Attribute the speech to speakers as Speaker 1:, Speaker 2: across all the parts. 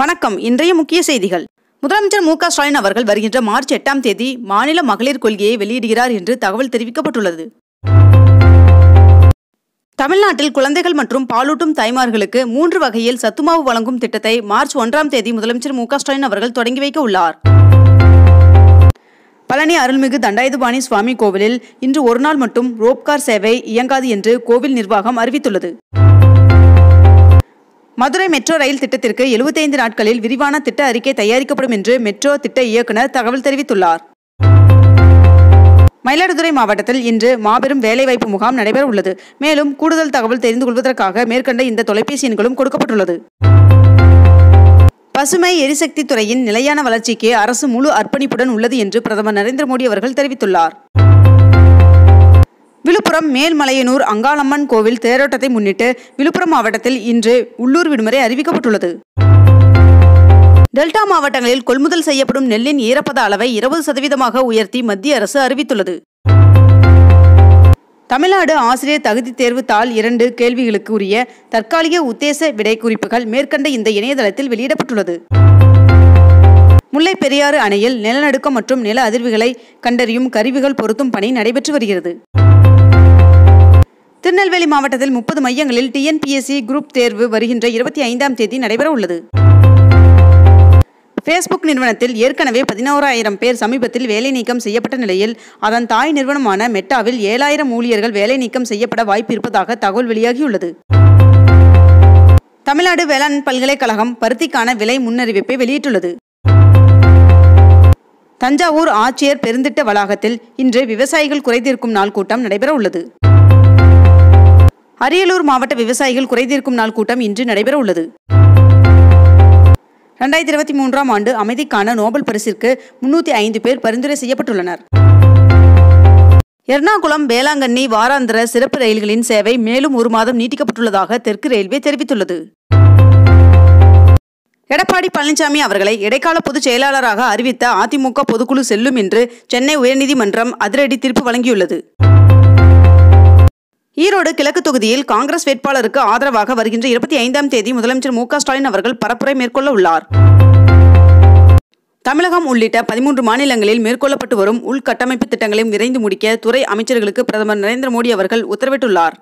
Speaker 1: வணக்கம் இன்றைய முக்கிய செய்திகள் முதலமைச்சர் மு க ஸ்டாலின் அவர்கள் வருகின்ற மார்ச் எட்டாம் தேதி மாநில மகளிர் கொள்கையை வெளியிடுகிறார் என்று தகவல் தெரிவிக்கப்பட்டுள்ளது தமிழ்நாட்டில் குழந்தைகள் மற்றும் பாலூட்டும் தாய்மார்களுக்கு மூன்று வகையில் சத்துமாவு வழங்கும் திட்டத்தை மார்ச் ஒன்றாம் தேதி முதலமைச்சர் மு க ஸ்டாலின் அவர்கள் தொடங்கி வைக்க உள்ளார் பழனி அருள்மிகு தண்டாயுதபாணி சுவாமி கோவிலில் இன்று ஒருநாள் மட்டும் ரோப்கார் சேவை இயங்காது என்று கோவில் நிர்வாகம் அறிவித்துள்ளது மதுரை மெட்ரோ ரயில் திட்டத்திற்கு 75 நாட்களில் விரிவான திட்ட அறிக்கை தயாரிக்கப்படும் என்று மெட்ரோ திட்ட இயக்குனர் தகவல் தெரிவித்துள்ளார் மயிலாடுதுறை மாவட்டத்தில் இன்று மாபெரும் வேலைவாய்ப்பு முகாம் நடைபெற உள்ளது மேலும் கூடுதல் தகவல் தெரிந்து கொள்வதற்காக மேற்கண்ட இந்த தொலைபேசி எண்களும் கொடுக்கப்பட்டுள்ளது பசுமை எரிசக்தி துறையின் நிலையான வளர்ச்சிக்கு அரசு முழு அர்ப்பணிப்புடன் உள்ளது என்று பிரதமர் நரேந்திர மோடி அவர்கள் தெரிவித்துள்ளார் விழுப்புரம் மேல்மலையனூர் அங்காளம்மன் கோவில் தேரோட்டத்தை முன்னிட்டு விழுப்புரம் மாவட்டத்தில் இன்று உள்ளூர் விடுமுறை அறிவிக்கப்பட்டுள்ளது டெல்டா மாவட்டங்களில் கொள்முதல் செய்யப்படும் நெல்லின் ஈரப்பத அளவை இருபது சதவீதமாக உயர்த்தி மத்திய அரசு அறிவித்துள்ளது தமிழ்நாடு ஆசிரியர் தகுதி தேர்வு தாள் இரண்டு கேள்விகளுக்கு உரிய தற்காலிக உத்தேச விடை குறிப்புகள் மேற்கண்ட இந்த இணையதளத்தில் வெளியிடப்பட்டுள்ளது முல்லை பெரியாறு அணையில் நிலநடுக்கம் மற்றும் நில அதிர்வுகளை கண்டறியும் கருவிகள் பொருத்தும் பணி நடைபெற்று வருகிறது திருநெல்வேலி மாவட்டத்தில் முப்பது மையங்களில் டிஎன்பிஎஸ்சி குரூப் தேர்வு வருகின்ற இருபத்தி ஐந்தாம் தேதி நடைபெற உள்ளது ஃபேஸ்புக் நிறுவனத்தில் ஏற்கனவே பதினோராயிரம் பேர் சமீபத்தில் வேலை நீக்கம் செய்யப்பட்ட நிலையில் அதன் தாய் நிறுவனமான மெட்டாவில் ஏழாயிரம் ஊழியர்கள் வேலை நீக்கம் செய்யப்பட வாய்ப்பு இருப்பதாக தகவல் வெளியாகியுள்ளது தமிழ்நாடு வேளாண் பல்கலைக்கழகம் பருத்திக்கான விலை முன்னறிவிப்பை வெளியிட்டுள்ளது தஞ்சாவூர் ஆட்சியர் பெருந்திட்ட வளாகத்தில் இன்று விவசாயிகள் குறைதீர்க்கும் நாள் கூட்டம் நடைபெற உள்ளது அரியலூர் மாவட்ட விவசாயிகள் குறைதீர்க்கும் நாள் கூட்டம் இன்று நடைபெற உள்ளது ரெண்டாயிரத்தி இருபத்தி மூன்றாம் ஆண்டு அமைதிக்கான நோபல் பரிசிற்கு முன்னூத்தி ஐந்து பேர் பரிந்துரை செய்யப்பட்டுள்ளனர் எர்ணாகுளம் வேளாங்கண்ணி வாராந்திர சிறப்பு ரயில்களின் சேவை மேலும் ஒரு மாதம் நீட்டிக்கப்பட்டுள்ளதாக தெற்கு ரயில்வே தெரிவித்துள்ளது எடப்பாடி பழனிசாமி அவர்களை இடைக்கால பொதுச் செயலாளராக அறிவித்த அதிமுக பொதுக்குழு செல்லும் என்று சென்னை உயர்நீதிமன்றம் அதிரடி தீர்ப்பு வழங்கியுள்ளது ஈரோடு கிழக்கு தொகுதியில் காங்கிரஸ் வேட்பாளருக்கு ஆதரவாக வருகின்ற இருபத்தி ஐந்தாம் தேதி முதலமைச்சர் மு க ஸ்டாலின் அவர்கள் பரப்புரை மேற்கொள்ள உள்ளார் தமிழகம் உள்ளிட்ட பதிமூன்று மாநிலங்களில் மேற்கொள்ளப்பட்டு வரும் உள்கட்டமைப்பு திட்டங்களையும் விரைந்து முடிக்க துறை அமைச்சர்களுக்கு பிரதமர் நரேந்திர மோடி அவர்கள் உத்தரவிட்டுள்ளார்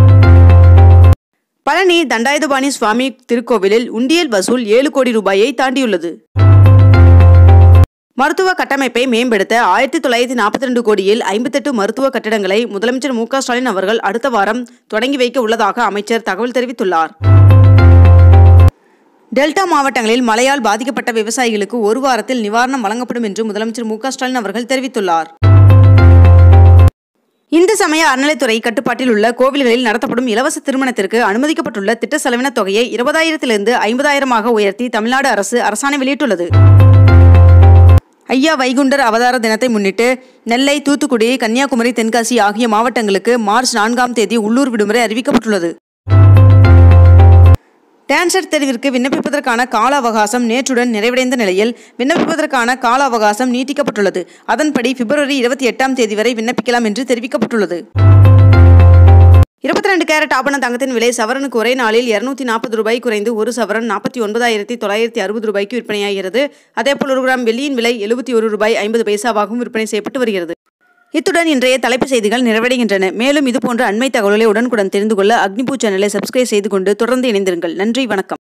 Speaker 1: பழனி தண்டாயுதபாணி சுவாமி திருக்கோவிலில் உண்டியல் வசூல் ஏழு கோடி ரூபாயை தாண்டியுள்ளது மருத்துவ கட்டமைப்பை மேம்படுத்த ஆயிரத்தி தொள்ளாயிரத்தி நாற்பத்தி ரெண்டு கோடியில் ஐம்பத்தெட்டு மருத்துவ கட்டிடங்களை முதலமைச்சர் மு க ஸ்டாலின் அவர்கள் அடுத்த வாரம் தொடங்கி வைக்க உள்ளதாக அமைச்சர் தகவல் தெரிவித்துள்ளார் டெல்டா மாவட்டங்களில் மழையால் பாதிக்கப்பட்ட விவசாயிகளுக்கு ஒரு வாரத்தில் நிவாரணம் வழங்கப்படும் என்று முதலமைச்சர் மு க ஸ்டாலின் அவர்கள் தெரிவித்துள்ளார் இந்து சமய அறநிலைத்துறை கட்டுப்பாட்டில் உள்ள கோவில்களில் நடத்தப்படும் இலவச திருமணத்திற்கு அனுமதிக்கப்பட்டுள்ள திட்ட செலவின தொகையை இருபதாயிரத்திலிருந்து ஐம்பதாயிரமாக உயர்த்தி தமிழ்நாடு அரசு அரசாணை வெளியிட்டுள்ளது ஐயா வைகுண்டர் அவதார தினத்தை முன்னிட்டு நெல்லை தூத்துக்குடி கன்னியாகுமரி தென்காசி ஆகிய மாவட்டங்களுக்கு மார்ச் நான்காம் தேதி உள்ளூர் விடுமுறை அறிவிக்கப்பட்டுள்ளது டான்சர் தேர்விற்கு விண்ணப்பிப்பதற்கான கால அவகாசம் நேற்றுடன் நிறைவடைந்த நிலையில் விண்ணப்பிப்பதற்கான கால அவகாசம் நீட்டிக்கப்பட்டுள்ளது அதன்படி பிப்ரவரி இருபத்தி எட்டாம் தேதி வரை விண்ணப்பிக்கலாம் என்று தெரிவிக்கப்பட்டுள்ளது இருபத்தி ரெண்டு கேரட் ஆபண தங்கத்தின் விலை சவரனுக்கு ஒரே நாளில் இருநூத்தி நாற்பது ரூபாய் குறைந்து ஒரு சவரன் நாற்பத்தி ஒன்பதாயிரத்தி தொள்ளாயிரத்தி அறுபது ரூபாய்க்கு விற்பனையாகிறது அதேபோல் ஒரு கிராம் வெள்ளியின் விலை எழுபத்தி ஒரு ரூபாய் ஐம்பது பைசாவாகவும் விற்பனை செய்யப்பட்டு வருகிறது இத்துடன் இன்றைய தலைப்புச் செய்திகள் நிறைவடைகின்றன மேலும் இதுபோன்ற அண்மை தகவல்களை உடனுக்குடன் தெரிந்து கொள்ள அக்னிபூ சேனலை சப்ஸ்கிரைப் செய்து கொண்டு தொடர்ந்து இணைந்திருங்கள் நன்றி வணக்கம்